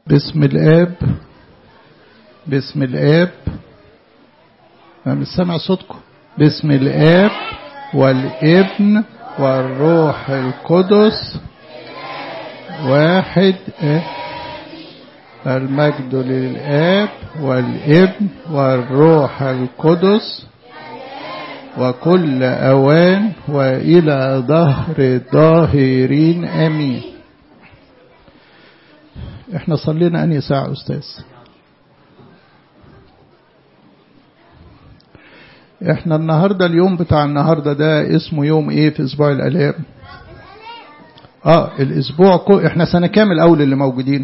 باسم الآب باسم الآب أنا مش سامع صوتكم باسم الآب والابن والروح القدس واحد إيه؟ المجد للآب والابن والروح القدس وكل أوان وإلى ظهر الظاهرين أمين احنا صلينا أني ساعة أستاذ احنا النهاردة اليوم بتاع النهاردة ده اسمه يوم ايه في اسبوع الالام اه الاسبوع كو احنا سنة كامل اول اللي موجودين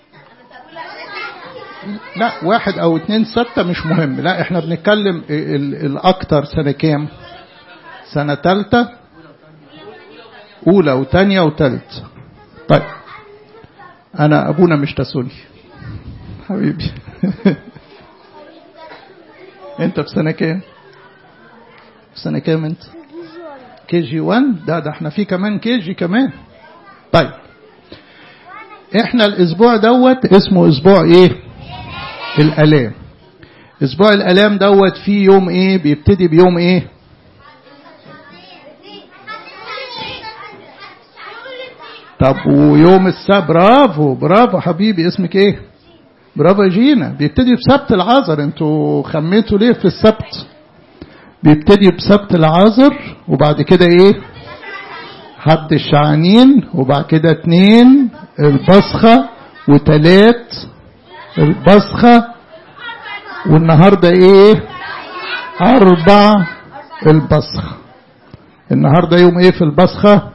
لا واحد او اتنين ستة مش مهم لا احنا بنتكلم ال- الاكتر سنة كام سنة تالتة اولى وتانية وتالت طيب انا ابونا مش تسوني حبيبي انت في سنة كام في سنة كام انت كي جي 1 ده ده احنا في كمان كي جي كمان طيب احنا الاسبوع دوت اسمه اسبوع ايه الالام اسبوع الالام دوت فيه يوم ايه بيبتدي بيوم ايه طب ويوم السبت برافو برافو حبيبي اسمك ايه برافو يا جينا بيبتدي بسبت العذر انتوا خميتوا ليه في السبت بيبتدي بسبت العذر وبعد كده ايه حد الشعانين وبعد كده اتنين البصخة وتلات البصخة والنهاردة ايه اربع البصخة النهاردة يوم ايه في البصخة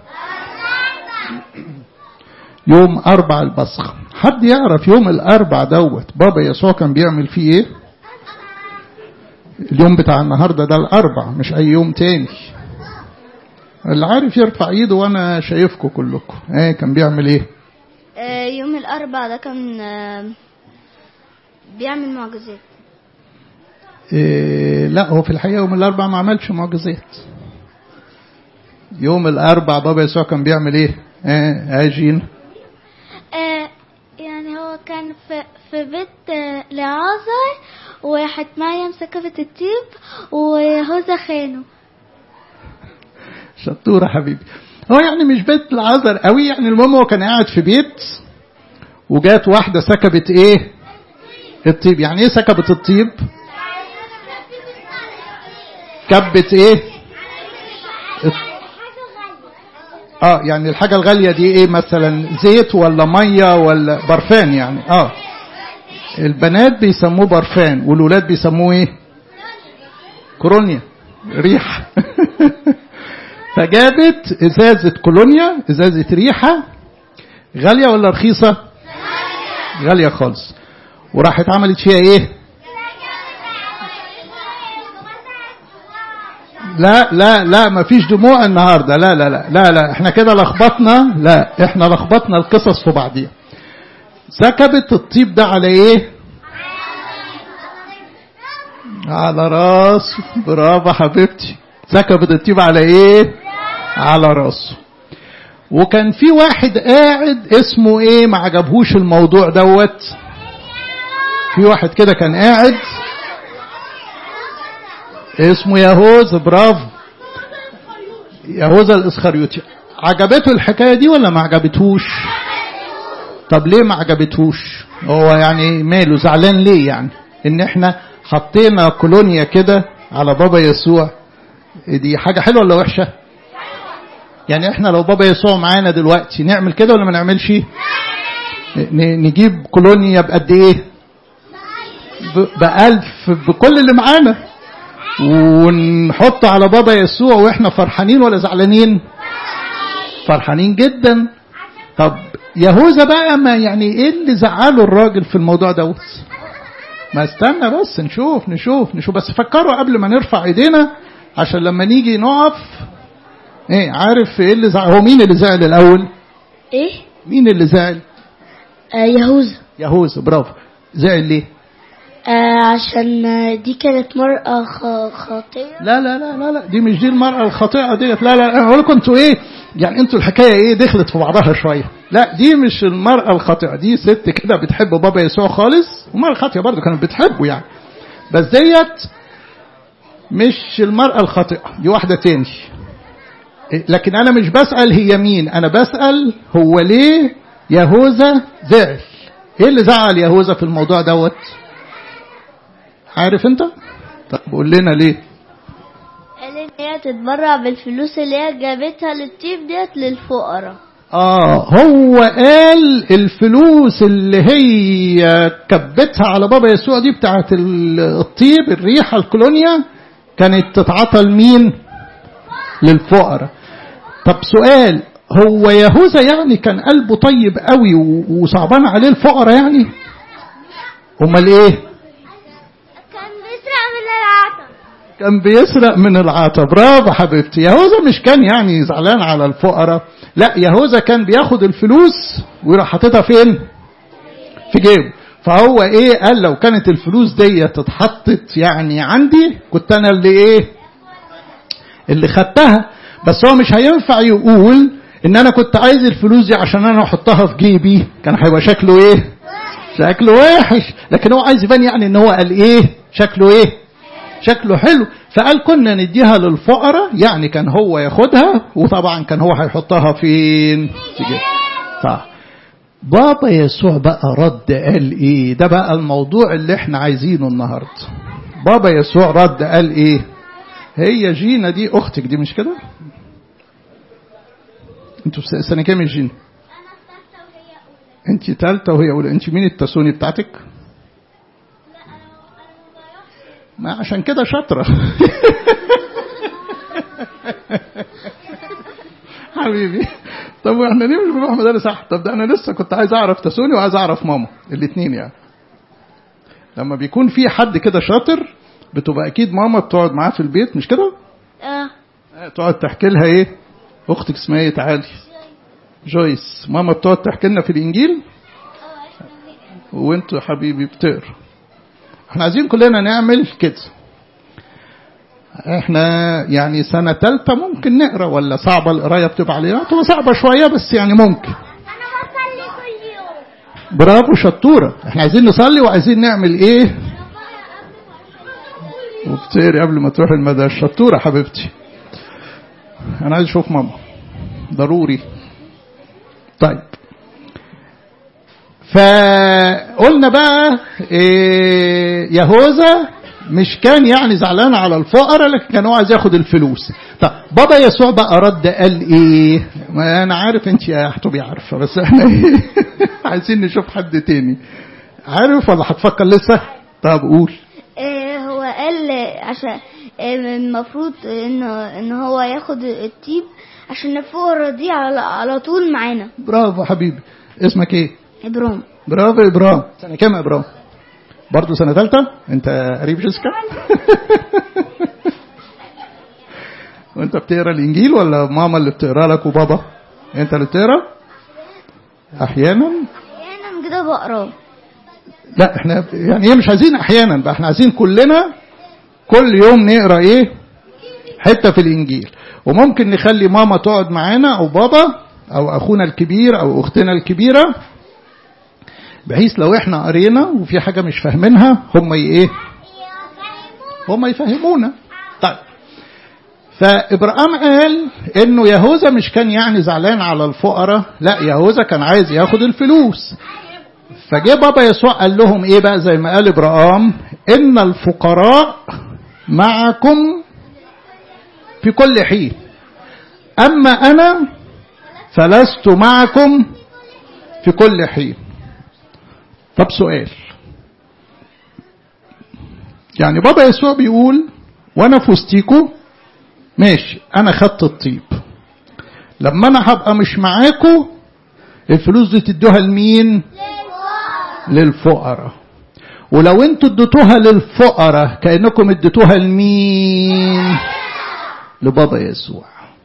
يوم اربع البصخة حد يعرف يوم الاربع دوت بابا يسوع كان بيعمل فيه ايه اليوم بتاع النهاردة ده الاربع مش اي يوم تاني اللي عارف يرفع ايده وانا شايفكم كلكم ايه كان بيعمل ايه آه، يوم الأربع ده كان آه، بيعمل معجزات إيه لا هو في الحقيقة يوم الأربع ما عملش معجزات يوم الأربع بابا يسوع كان بيعمل إيه؟ إيه أجين آه، يعني هو كان في في بيت آه، لعازر وراحت مريم سكبت الطيب وهوذا خانه شطورة حبيبي هو يعني مش بيت العذر قوي يعني المهم هو كان قاعد في بيت وجات واحدة سكبت إيه؟ الطيب يعني إيه سكبت الطيب؟ كبت إيه؟ اه يعني الحاجة الغالية دي ايه مثلا زيت ولا مية ولا برفان يعني اه البنات بيسموه برفان والولاد بيسموه ايه كولونيا ريحة فجابت ازازة كولونيا ازازة ريحة غالية ولا رخيصة غالية خالص وراحت عملت فيها ايه لا لا لا ما فيش دموع النهارده لا لا لا لا لا احنا كده لخبطنا لا احنا لخبطنا القصص في بعضيها سكبت الطيب ده على ايه على راس برافو حبيبتي سكبت الطيب على ايه على راسه وكان في واحد قاعد اسمه ايه ما عجبهوش الموضوع دوت في واحد كده كان قاعد اسمه يهوذا برافو يهوذا الاسخريوطي عجبته الحكايه دي ولا ما عجبتهوش طب ليه ما عجبتهوش هو يعني ماله زعلان ليه يعني ان احنا حطينا كولونيا كده على بابا يسوع دي حاجه حلوه ولا وحشه يعني احنا لو بابا يسوع معانا دلوقتي نعمل كده ولا ما نعملش ن- نجيب كولونيا بقد ايه ب- بألف بكل اللي معانا ونحط على بابا يسوع واحنا فرحانين ولا زعلانين فرحانين جدا طب يهوذا بقى ما يعني ايه اللي زعله الراجل في الموضوع دوت ما استنى بس نشوف نشوف نشوف بس فكروا قبل ما نرفع ايدينا عشان لما نيجي نقف ايه عارف ايه اللي زعل هو مين اللي زعل الاول ايه مين اللي زعل آه يهوذا يهوذا برافو زعل ليه آه عشان آه، دي كانت مرأة خ- خاطئة لا لا لا لا لا دي مش دي المرأة الخاطئة ديت لا لا انا اقول لكم انتوا ايه يعني انتوا الحكايه ايه دخلت في بعضها شويه لا دي مش المراه الخاطئه دي ست كده بتحب بابا يسوع خالص والمراه الخاطئه برضه كانت بتحبه يعني بس ديت مش المراه الخاطئه دي واحده تاني لكن انا مش بسال هي مين انا بسال هو ليه يهوذا زعل ايه اللي زعل يهوذا في الموضوع دوت عارف انت طب قول لنا ليه قال ان هي تتبرع بالفلوس اللي هي جابتها للطيب ديت للفقراء اه هو قال الفلوس اللي هي كبتها على بابا يسوع دي بتاعت الطيب الريحه الكولونيا كانت تتعطى لمين للفقراء طب سؤال هو يهوذا يعني كان قلبه طيب قوي وصعبان عليه الفقراء يعني امال ايه كان بيسرق من العطا كان بيسرق من العطا برافو حبيبتي يهوذا مش كان يعني زعلان على الفقراء لا يهوذا كان بياخد الفلوس ويروح حاططها فين في جيبه فهو ايه قال لو كانت الفلوس دي اتحطت يعني عندي كنت انا اللي ايه اللي خدتها بس هو مش هينفع يقول ان انا كنت عايز الفلوس دي عشان انا احطها في جيبي كان هيبقى شكله ايه شكله وحش لكن هو عايز يبان يعني ان هو قال ايه شكله ايه شكله حلو فقال كنا نديها للفقراء يعني كان هو ياخدها وطبعا كان هو هيحطها فين في جيبه طيب بابا يسوع بقى رد قال ايه ده بقى الموضوع اللي احنا عايزينه النهارده بابا يسوع رد قال ايه هي جينا دي اختك دي مش كده انتوا في سنه كام يا جينا انت ثالثه وهي اولى انت مين التسوني بتاعتك ما عشان كده شاطره حبيبي طب واحنا ليه مش بنروح مدارس احد طب ده انا لسه كنت عايز اعرف تسوني وعايز اعرف ماما الاثنين يعني لما بيكون في حد كده شاطر بتبقى اكيد ماما بتقعد معاه في البيت مش كده اه تقعد تحكي لها ايه اختك اسمها ايه تعالي جويس ماما بتقعد تحكي لنا في الانجيل وانتوا حبيبي بتقرا احنا عايزين كلنا نعمل كده احنا يعني سنة تالتة ممكن نقرا ولا صعبة القراية بتبقى علينا بتبقى صعبة شوية بس يعني ممكن انا بصلي كل يوم برافو شطورة احنا عايزين نصلي وعايزين نعمل ايه وبتقري قبل ما تروح المدرسة شطورة حبيبتي انا عايز اشوف ماما ضروري طيب فقلنا بقى إيه يهوذا مش كان يعني زعلان على الفقراء لكن كان هو عايز ياخد الفلوس طب بابا يسوع بقى رد قال ايه ما انا عارف انت يا حتوبي عارفه بس احنا ايه عايزين نشوف حد تاني عارف ولا هتفكر لسه طب قول آه هو قال عشان آه المفروض انه ان هو ياخد الطيب عشان الفقراء دي على, على طول معانا برافو حبيبي اسمك ايه ابرام برافو يا ابراهيم سنه كام يا ابراهيم برضه سنه ثالثه انت قريب جيسكا وانت بتقرا الانجيل ولا ماما اللي بتقرا لك وبابا انت اللي بتقرا احيانا احيانا كده بقراه لا احنا يعني ايه مش عايزين احيانا بقى احنا عايزين كلنا كل يوم نقرا ايه حته في الانجيل وممكن نخلي ماما تقعد معانا او بابا او اخونا الكبير او اختنا الكبيره بحيث لو احنا قرينا وفي حاجه مش فاهمينها هم ايه هم يفهمونا طيب فابراهام قال انه يهوذا مش كان يعني زعلان على الفقراء لا يهوذا كان عايز ياخد الفلوس فجه بابا يسوع قال لهم ايه بقى زي ما قال ابراهام ان الفقراء معكم في كل حين اما انا فلست معكم في كل حين طب سؤال يعني بابا يسوع بيقول وانا في وسطيكوا ماشي انا خدت الطيب لما انا هبقى مش معاكوا الفلوس دي تدوها لمين للفقراء ولو انتوا اديتوها للفقراء كانكم اديتوها لمين لبابا يسوع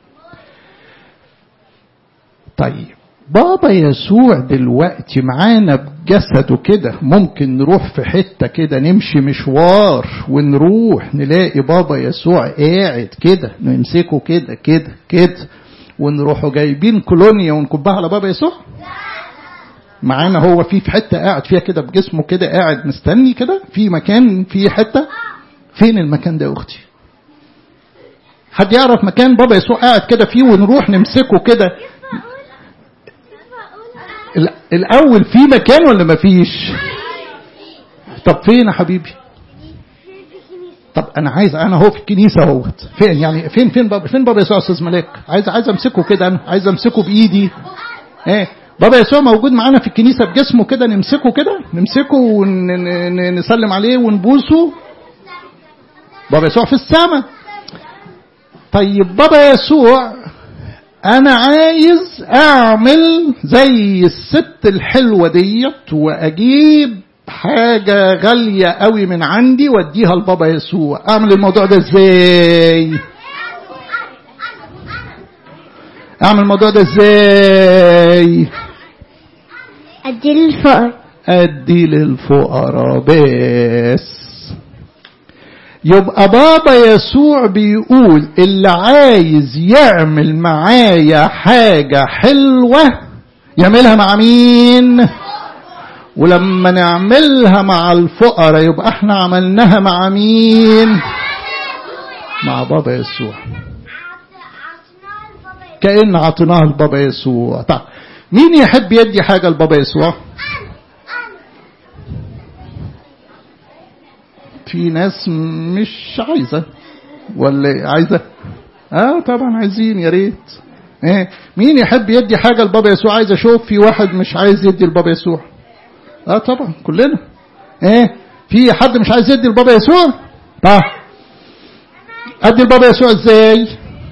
طيب بابا يسوع دلوقتي معانا بجسده كده ممكن نروح في حتة كده نمشي مشوار ونروح نلاقي بابا يسوع قاعد كده نمسكه كده كده كده ونروحوا جايبين كولونيا ونكبها على بابا يسوع معانا هو في في حته قاعد فيها كده بجسمه كده قاعد مستني كده في مكان في حته فين المكان ده يا اختي حد يعرف مكان بابا يسوع قاعد كده فيه ونروح نمسكه كده ال- الاول في مكان ولا مفيش طب فين يا حبيبي طب انا عايز انا هو في الكنيسه اهوت فين يعني فين فين بابا فين بابا يسوع يا استاذ ملاك عايز عايز امسكه كده انا عايز امسكه بايدي ايه بابا يسوع موجود معانا في الكنيسه بجسمه كده نمسكه كده نمسكه ونسلم عليه ونبوسه بابا يسوع في السماء طيب بابا يسوع انا عايز اعمل زي الست الحلوه ديت واجيب حاجة غالية قوي من عندي واديها لبابا يسوع اعمل الموضوع ده ازاي اعمل الموضوع ده ازاي ادي للفقر ادي للفقراء بس يبقى بابا يسوع بيقول اللي عايز يعمل معايا حاجة حلوة يعملها مع مين ولما نعملها مع الفقراء يبقى احنا عملناها مع مين مع بابا يسوع كأن عطيناها لبابا يسوع طيب مين يحب يدي حاجة لبابا يسوع في ناس مش عايزة ولا عايزة اه طبعا عايزين يا ريت ايه مين يحب يدي حاجة لبابا يسوع عايز اشوف في واحد مش عايز يدي لبابا يسوع اه طبعا كلنا ايه في حد مش عايز يدي لبابا يسوع طيب ادي لبابا يسوع ازاي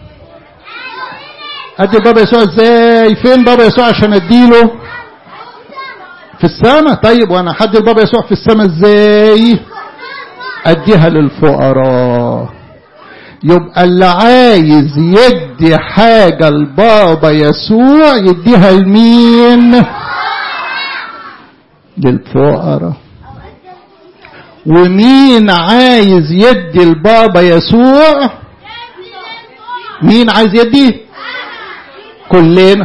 ادي لبابا يسوع ازاي فين بابا يسوع عشان اديله في السماء طيب وانا حد لبابا يسوع في السماء ازاي اديها للفقراء يبقى اللي عايز يدي حاجة لبابا يسوع يديها لمين للفقراء ومين عايز يدي لبابا يسوع مين عايز يدي كلنا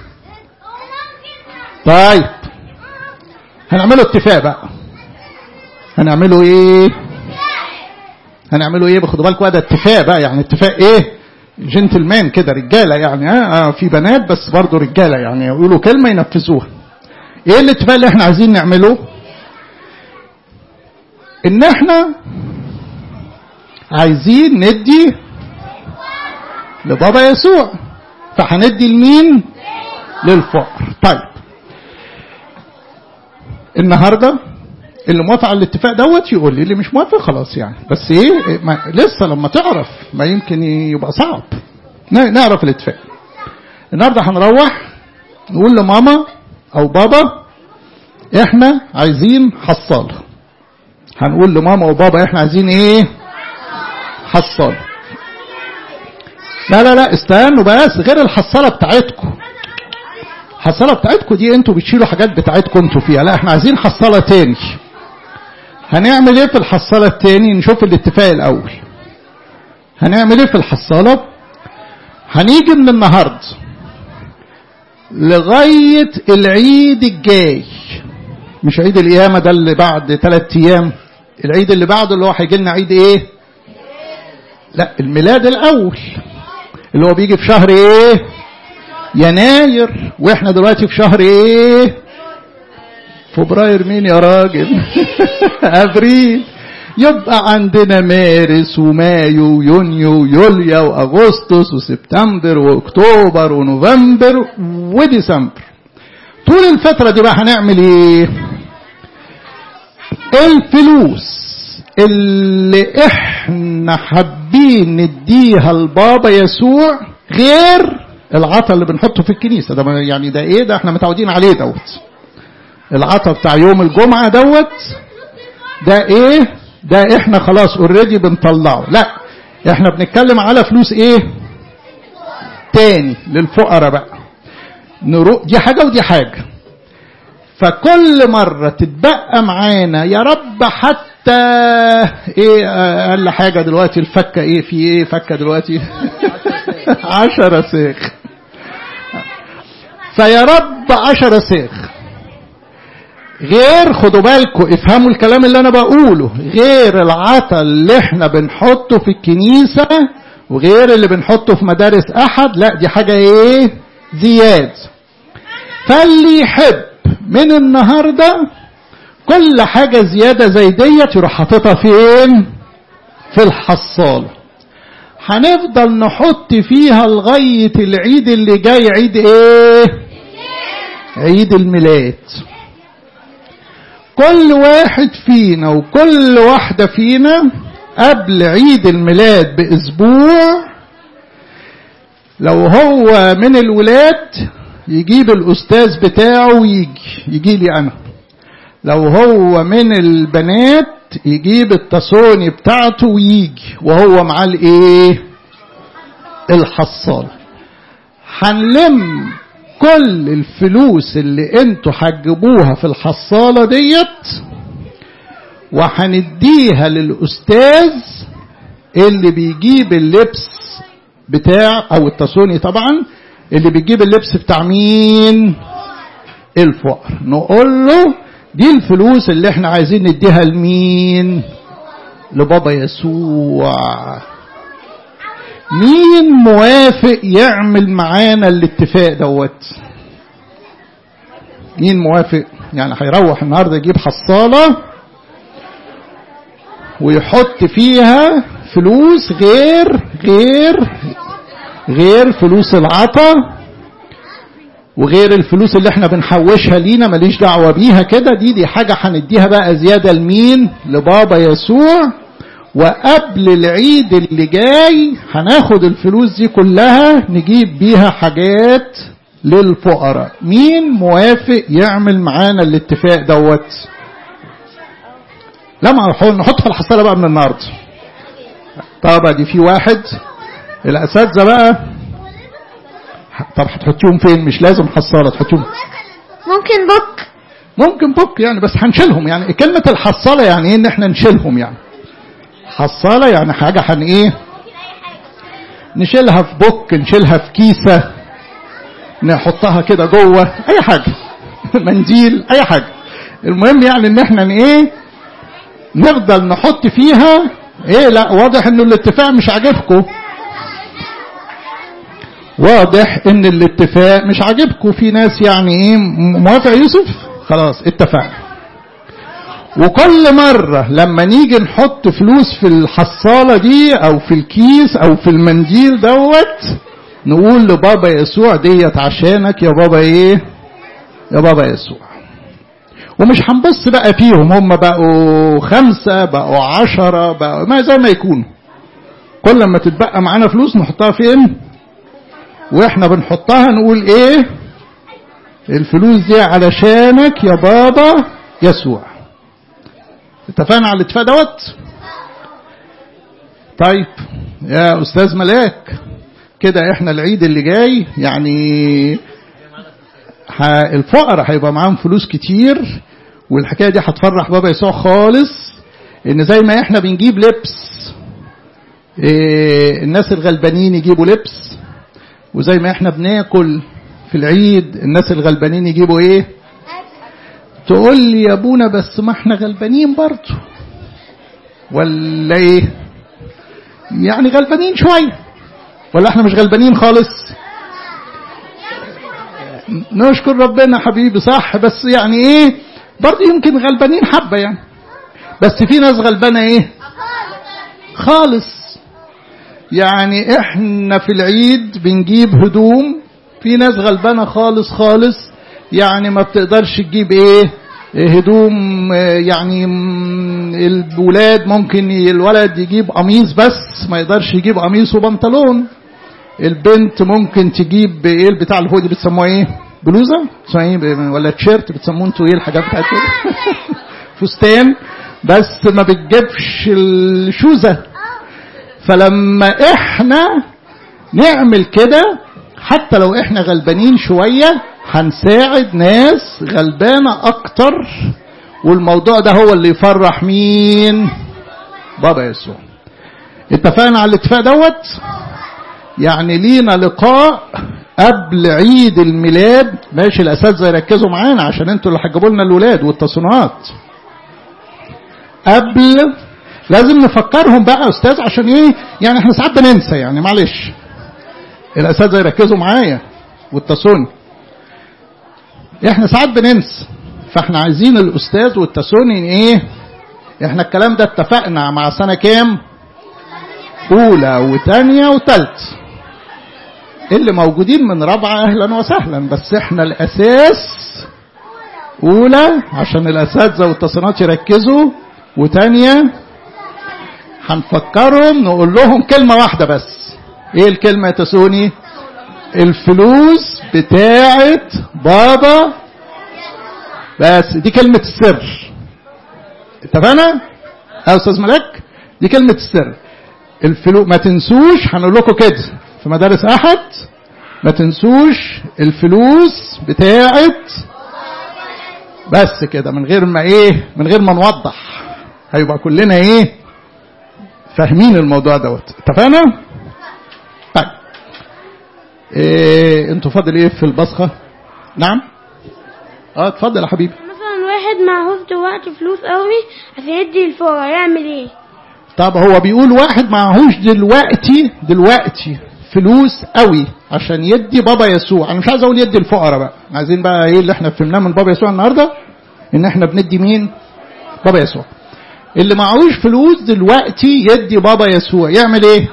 طيب هنعمله اتفاق بقى هنعمله ايه هنعمله ايه خدوا بالكم ده اتفاق بقى يعني اتفاق ايه جنتلمان كده رجاله يعني اه في بنات بس برضه رجاله يعني يقولوا كلمه ينفذوها ايه الاتفاق اللي احنا عايزين نعمله ان احنا عايزين ندي لبابا يسوع فهندي لمين للفقر طيب النهارده اللي موافق على الاتفاق دوت يقول لي اللي مش موافق خلاص يعني بس ايه ما لسه لما تعرف ما يمكن يبقى صعب نعرف الاتفاق النهارده هنروح نقول لماما او بابا احنا عايزين حصاله هنقول لماما وبابا احنا عايزين ايه حصاله لا لا لا استنوا بس غير الحصاله بتاعتكم الحصاله بتاعتكم دي انتوا بتشيلوا حاجات بتاعتكم انتوا فيها لا احنا عايزين حصاله تاني هنعمل ايه في الحصاله التاني نشوف الاتفاق الاول هنعمل ايه في الحصاله هنيجي من النهارده لغايه العيد الجاي مش عيد القيامه ده اللي بعد ثلاث ايام العيد اللي بعده اللي هو هيجي لنا عيد ايه لا الميلاد الاول اللي هو بيجي في شهر ايه يناير واحنا دلوقتي في شهر ايه فبراير مين يا راجل ابريل يبقى عندنا مارس ومايو ويونيو ويوليو واغسطس وسبتمبر واكتوبر ونوفمبر وديسمبر طول الفترة دي بقى هنعمل ايه الفلوس اللي احنا حابين نديها لبابا يسوع غير العطا اللي بنحطه في الكنيسة ده يعني ده ايه ده احنا متعودين عليه دوت العطا بتاع يوم الجمعة دوت ده ايه ده احنا خلاص اوريدي بنطلعه لا احنا بنتكلم على فلوس ايه تاني للفقراء بقى نروح دي حاجة ودي حاجة فكل مرة تتبقى معانا يا رب حتى ايه اقل حاجة دلوقتي الفكة ايه في ايه فكة دلوقتي عشرة ساخ فيا رب عشر ساغ غير خدوا بالكم افهموا الكلام اللي انا بقوله غير العطا اللي احنا بنحطه في الكنيسة وغير اللي بنحطه في مدارس احد لا دي حاجة ايه زياد فاللي يحب من النهاردة كل حاجة زيادة زي ديت يروح حاططها فين في الحصالة هنفضل نحط فيها لغاية العيد اللي جاي عيد ايه عيد الميلاد كل واحد فينا وكل واحدة فينا قبل عيد الميلاد بأسبوع لو هو من الولاد يجيب الأستاذ بتاعه ويجي يجي لي أنا لو هو من البنات يجيب التصوني بتاعته ويجي وهو معاه الايه الحصالة هنلم كل الفلوس اللي انتوا هتجيبوها في الحصالة ديت وهنديها للأستاذ اللي بيجيب اللبس بتاع أو التصوني طبعا اللي بيجيب اللبس بتاع مين الفقر نقول له دي الفلوس اللي احنا عايزين نديها لمين لبابا يسوع مين موافق يعمل معانا الاتفاق دوت مين موافق يعني هيروح النهارده يجيب حصاله ويحط فيها فلوس غير غير غير فلوس العطا وغير الفلوس اللي احنا بنحوشها لينا ماليش دعوه بيها كده دي دي حاجه هنديها بقى زياده لمين لبابا يسوع وقبل العيد اللي جاي هناخد الفلوس دي كلها نجيب بيها حاجات للفقراء مين موافق يعمل معانا الاتفاق دوت لما نحط في الحصاله بقى من النهارده طبعا دي في واحد الاساتذه بقى طب هتحطيهم فين مش لازم حصاله تحطيهم ممكن بوك ممكن بوك يعني بس هنشيلهم يعني كلمة الحصالة يعني ايه ان احنا نشيلهم يعني حصالة يعني حاجة هن ايه نشيلها في بوك نشيلها في كيسة نحطها كده جوه اي حاجة منديل اي حاجة المهم يعني ان احنا ايه نفضل نحط فيها ايه لا واضح انه الاتفاق مش عاجبكم واضح ان الاتفاق مش عاجبكم في ناس يعني ايه موافق يوسف خلاص اتفقنا وكل مرة لما نيجي نحط فلوس في الحصالة دي او في الكيس او في المنديل دوت نقول لبابا يسوع ديت عشانك يا بابا ايه يا بابا يسوع ومش هنبص بقى فيهم هم بقوا خمسة بقوا عشرة بقوا ما زي ما يكونوا كل ما تتبقى معانا فلوس نحطها فين واحنا بنحطها نقول ايه الفلوس دي علشانك يا بابا يسوع اتفقنا على الاتفاق دوت طيب يا استاذ ملاك كده احنا العيد اللي جاي يعني الفقراء هيبقى معاهم فلوس كتير والحكايه دي هتفرح بابا يسوع خالص ان زي ما احنا بنجيب لبس إيه الناس الغلبانين يجيبوا لبس وزي ما احنا بناكل في العيد الناس الغلبانين يجيبوا ايه تقول لي يا ابونا بس ما احنا غلبانين برضه ولا ايه يعني غلبانين شويه ولا احنا مش غلبانين خالص نشكر ربنا حبيبي صح بس يعني ايه برضه يمكن غلبانين حبه يعني بس في ناس غلبانه ايه خالص يعني احنا في العيد بنجيب هدوم في ناس غلبانة خالص خالص يعني ما بتقدرش تجيب ايه هدوم يعني الولاد ممكن الولد يجيب قميص بس ما يقدرش يجيب قميص وبنطلون البنت ممكن تجيب ايه البتاع اللي فوق دي بتسموها ايه بلوزه ايه ولا تيشيرت بتسموه انتوا ايه الحاجات بتاعت كده فستان بس ما بتجيبش الشوزه فلما احنا نعمل كده حتى لو احنا غلبانين شوية هنساعد ناس غلبانة اكتر والموضوع ده هو اللي يفرح مين بابا يسوع اتفقنا على الاتفاق دوت يعني لينا لقاء قبل عيد الميلاد ماشي الاساتذه يركزوا معانا عشان انتوا اللي هتجيبوا لنا الولاد والتصنيعات قبل لازم نفكرهم بقى يا استاذ عشان ايه يعني احنا ساعات بننسى يعني معلش الاساتذه يركزوا معايا والتصوني احنا ساعات بننسى فاحنا عايزين الاستاذ والتصوني ايه احنا الكلام ده اتفقنا مع سنه كام اولى وثانيه وثالث اللي موجودين من رابعه اهلا وسهلا بس احنا الاساس اولى عشان الاساتذه والتصنيعات يركزوا وثانيه هنفكرهم نقول لهم كلمه واحده بس ايه الكلمه يا تسوني الفلوس بتاعت بابا بس دي كلمة السر اتفقنا يا استاذ ملك دي كلمة السر الفلوس ما تنسوش هنقول لكم كده في مدارس احد ما تنسوش الفلوس بتاعت بس كده من غير ما ايه من غير ما نوضح هيبقى كلنا ايه فاهمين الموضوع دوت اتفقنا طيب إيه انتوا فاضل ايه في البصخه نعم اه اتفضل يا حبيبي مثلا واحد معهوش دلوقتي فلوس قوي عشان يدي الفقراء يعمل ايه طب هو بيقول واحد معهوش دلوقتي دلوقتي فلوس قوي عشان يدي بابا يسوع انا مش عايز اقول يدي الفقراء بقى عايزين بقى ايه اللي احنا فهمناه من بابا يسوع النهارده ان احنا بندي مين بابا يسوع اللي معهوش فلوس دلوقتي يدي بابا يسوع يعمل ايه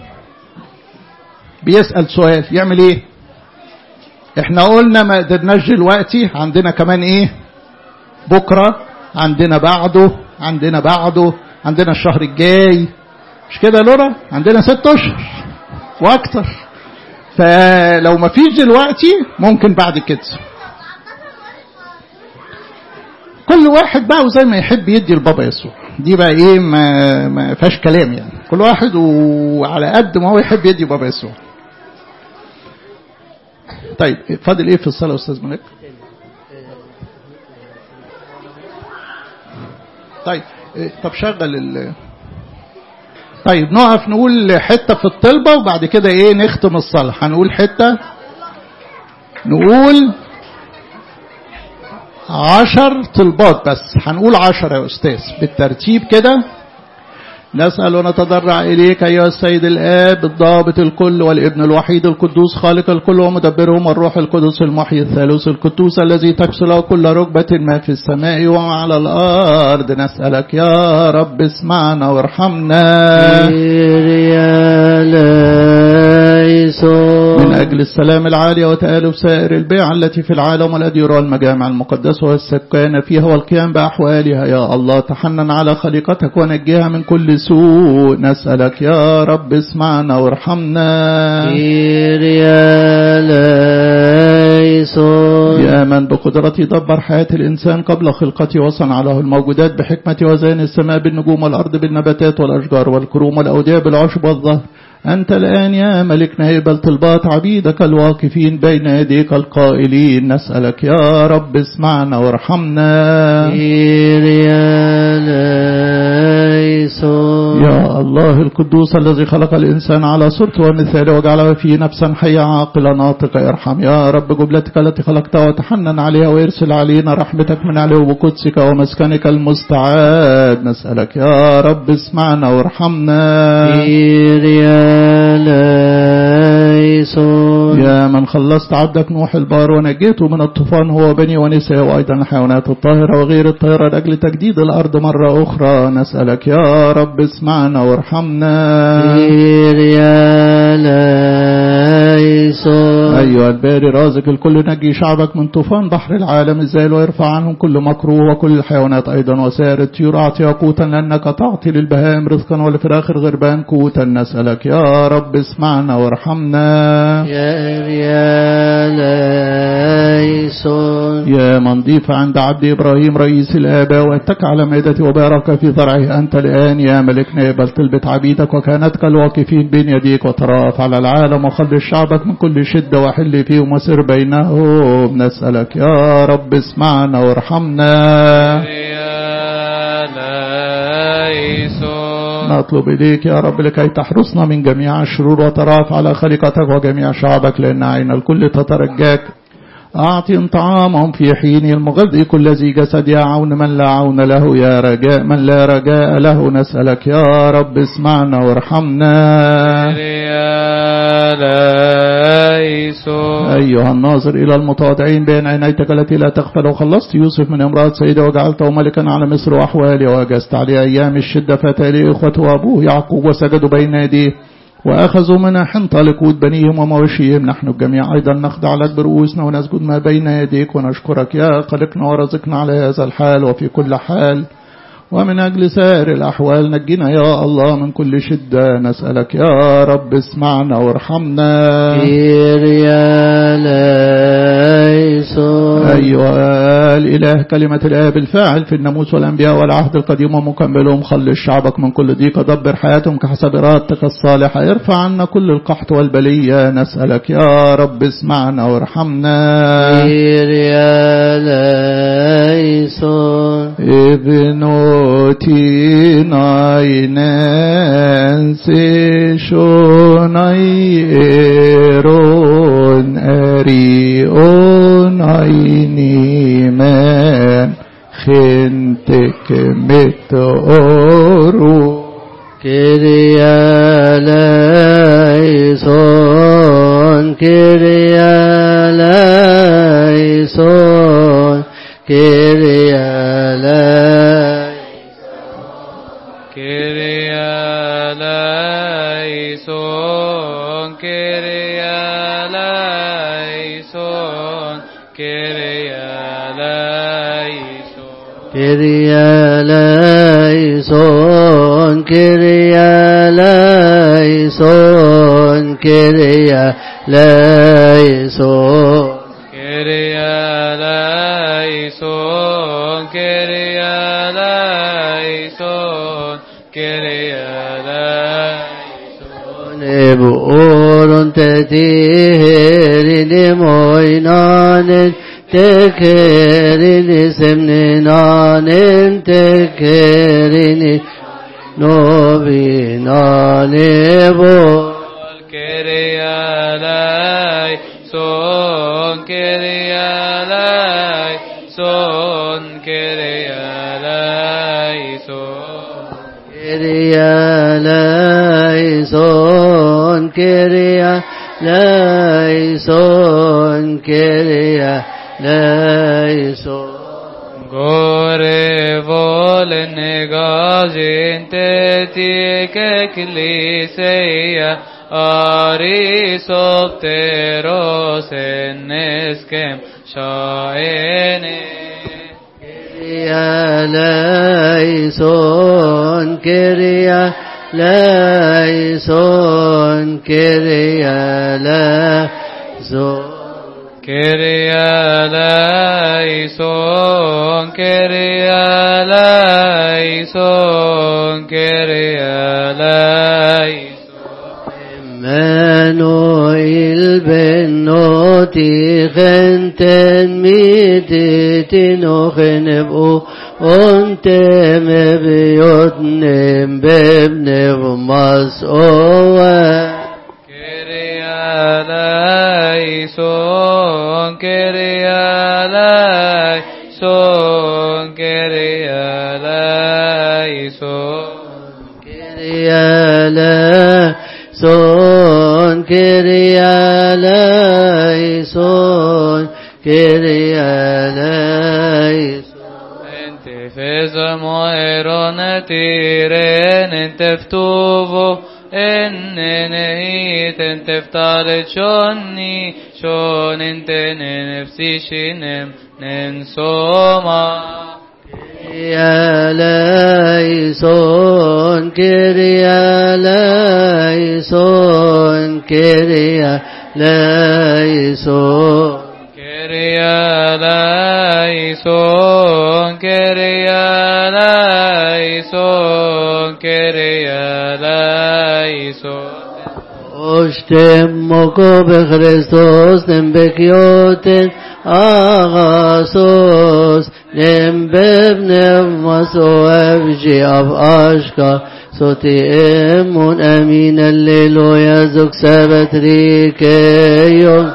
بيسأل سؤال يعمل ايه احنا قلنا ما قدرناش دلوقتي عندنا كمان ايه بكرة عندنا بعده عندنا بعده عندنا الشهر الجاي مش كده يا لورا عندنا ست اشهر واكتر فلو ما فيش دلوقتي ممكن بعد كده كل واحد بقى وزي ما يحب يدي لبابا يسوع دي بقى ايه ما ما فيهاش كلام يعني كل واحد وعلى قد ما هو يحب يدي بابا يسوع طيب فاضل ايه في الصلاه يا استاذ ملك طيب طب شغل ال طيب نقف نقول حته في الطلبه وبعد كده ايه نختم الصلاه هنقول حته نقول عشر طلبات بس هنقول عشر يا أستاذ بالترتيب كده نسأل ونتضرع إليك أيها السيد الآب الضابط الكل والابن الوحيد القدوس خالق الكل ومدبرهم الروح القدس المحيي الثالوث القدوس الذي تكسل كل ركبة ما في السماء وعلى الأرض نسألك يا رب اسمعنا وارحمنا من أجل السلام العالي وتآلف سائر البيع التي في العالم والأديرة والمجامع المقدسة والسكان فيها والقيام بأحوالها يا الله تحنن على خليقتك ونجيها من كل سوء نسألك يا رب اسمعنا وارحمنا يا من بقدرته دبر حياة الإنسان قبل خلقته وصنع له الموجودات بحكمته وزين السماء بالنجوم والأرض بالنباتات والأشجار والكروم والأودية بالعشب والظهر أنت الآن يا ملكنا اقبل طلبات عبيدك الواقفين بين يديك القائلين نسألك يا رب اسمعنا وارحمنا يا الله القدوس الذي خلق الإنسان على صورته ومثاله وجعله فيه نفسا حية عاقلة ناطقة ارحم يا رب جبلتك التي خلقتها وتحنن عليها ويرسل علينا رحمتك من علو قدسك ومسكنك المستعاد نسألك يا رب اسمعنا وارحمنا يا من خلصت عبدك نوح البار ونجيته من الطوفان هو بني ونساء وأيضا الحيوانات الطاهرة وغير الطاهرة لأجل تجديد الأرض مرة أخرى نسألك يا رب اسمعنا وارحمنا أيها الباري رازق الكل نجي شعبك من طوفان بحر العالم الزائل ويرفع عنهم كل مكروه وكل الحيوانات أيضا وسائر الطيور أعطيها قوتا لأنك تعطي للبهائم رزقا ولفراخ الغربان قوتا نسألك يا رب اسمعنا وارحمنا يا من ضيف عند عبد إبراهيم رئيس الآباء واتك على مائدته وبارك في ذرعه أنت الآن يا ملكنا بل تلبت عبيدك وكانتك الواقفين بين يديك وتراف على العالم وخلص شعبك من كل شدة وحل فيهم وسر بينهم نسألك يا رب اسمعنا وارحمنا نطلب إليك يا رب لكي تحرسنا من جميع الشرور وتراف على خليقتك وجميع شعبك لأن عين الكل تترجاك أعطي طعامهم في حين المغذي كل ذي جسد يا عون من لا عون له يا رجاء من لا رجاء له نسألك يا رب اسمعنا وارحمنا أيها الناظر إلى المتواضعين بين عينيتك التي لا تغفل وخلصت يوسف من امرأة سيدة وجعلته ملكا على مصر وأحوالي وأجزت عليه أيام الشدة فتالي إخوته وأبوه يعقوب وسجدوا بين يديه وأخذوا من حنطة لقود بنيهم ومواشيهم نحن الجميع أيضا نخضع لك برؤوسنا ونسجد ما بين يديك ونشكرك يا خلقنا ورزقنا على هذا الحال وفي كل حال ومن أجل سائر الأحوال نجينا يا الله من كل شدة نسألك يا رب اسمعنا وارحمنا أيها الإله كلمة الآب الفاعل في الناموس والأنبياء والعهد القديم ومكملهم خلص شعبك من كل ضيق دبر حياتهم كحسب إرادتك الصالحة ارفع عنا كل القحط والبلية نسألك يا رب اسمعنا وارحمنا ابنوتي نايننسي شوناي إيرون أريون عيني من خنتك متأورو كريا لايسون كريا لايسون كريا Kyria laison, Kyria laison, Kyria laison. كريا لايسون كريا لايسون كريا لايسون Kyria laison, Kyria laison, Kyria laison. نبؤور تتيهر لموينان تكرن سمنان تكرن نوبينا نبؤور Kyria laison, Kyria laison, Kyria laison. كريا لايسون كريا لايسون كريا لايسون Gore volen negazin tetik ekliseia arisopteros en eskem shaene. كريا لايسون كريا لايسون كريا لايسون Kyria laison, Kyria laison, Kyria laison. مانويل بنوتي خنتن ميتتن وخنبقو انت مبيوتنم بابن ومسؤوة Kyria laison, Kyria laison, Kyria laison. كريا لا سون كريا لا سون كريا لا انت فيزا مويرون تيرين انت فتوفو ان نهيت انت فتال شوني شون انت نفسي شنم ننسوما كريا لايسون كريا لايسون كريا لايسون Kyria laison, Kyria laison, Kyria laison. اشتمكو بخريستوس نمبكيوتن آغاسوس نمبب نمسو افجي اف اشكا صوتي ام امين الليلويا زوج سبت ريكيوم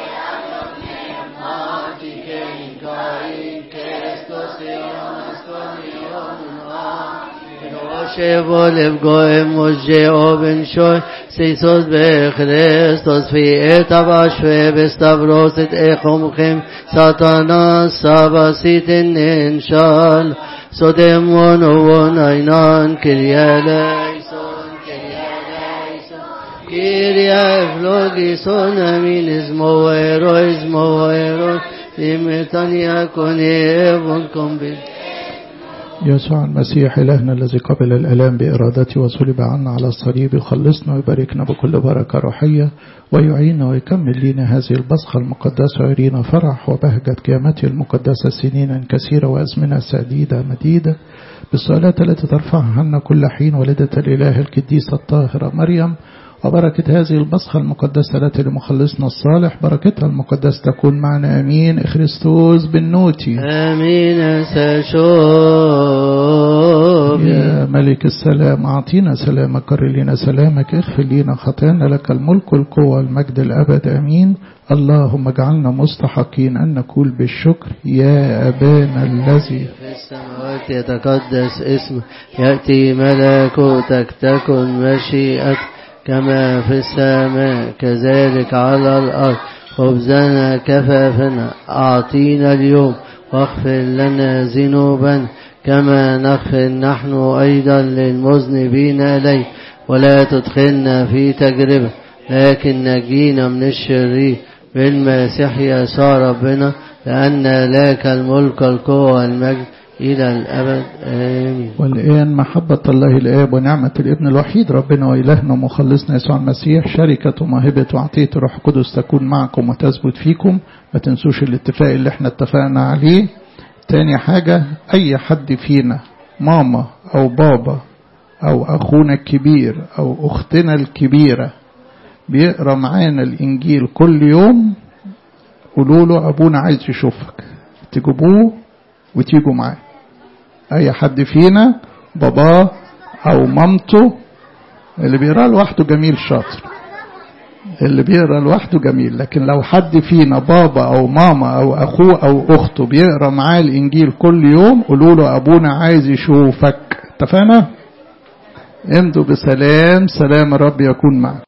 شبول بگویم مجه و بن شوی سیسوس به خریستوس فی اتباش و بستبروست اقوم خیم ساتانا ساباسیت انشال سودمون و نینان کریا لیسون کریا لیسون کریا افلوگیسون امین اسمو ویرو اسمو ویرو دیمتانیا کنی ونکم بید يسوع المسيح إلهنا الذي قبل الألام بإرادته وصلب عنا على الصليب يخلصنا ويباركنا بكل بركة روحية ويعيننا ويكمل لنا هذه البصخة المقدسة ويرينا فرح وبهجة قيامته المقدسة سنينا كثيرة وأزمنة سديدة مديدة بالصلاة التي ترفعها عنا كل حين والدة الإله القديسة الطاهرة مريم وبركة هذه البصخة المقدسة التي لمخلصنا الصالح بركتها المقدسة تكون معنا أمين إخريستوس بالنوتي امين سشوبي يا ملك السلام أعطينا سلامك كر لنا سلامك اغفر لنا خطايانا لك الملك والقوة والمجد الأبد أمين اللهم اجعلنا مستحقين أن نقول بالشكر يا أبانا الذي في السماوات يتقدس اسمك يأتي ملكوتك تكن مشيئتك كما في السماء كذلك على الأرض خبزنا كفافنا أعطينا اليوم واغفر لنا ذنوبنا كما نغفر نحن أيضا للمذنبين إليك ولا تدخلنا في تجربة لكن نجينا من الشرير بالمسيح يسوع ربنا لأن لك الملك القوة والمجد إلى الأبد آمين والآن محبة الله الآب ونعمة الابن الوحيد ربنا وإلهنا ومخلصنا يسوع المسيح شركة وموهبة وعطية الروح القدس تكون معكم وتثبت فيكم ما تنسوش الاتفاق اللي احنا اتفقنا عليه تاني حاجة أي حد فينا ماما أو بابا أو أخونا الكبير أو أختنا الكبيرة بيقرأ معانا الإنجيل كل يوم قولوا له أبونا عايز يشوفك تجيبوه وتيجوا معاه أي حد فينا باباه أو مامته اللي بيقرأ لوحده جميل شاطر اللي بيقرأ لوحده جميل لكن لو حد فينا بابا أو ماما أو أخوه أو أخته بيقرأ معاه الإنجيل كل يوم قولوا له أبونا عايز يشوفك اتفقنا؟ امضوا بسلام سلام الرب يكون معك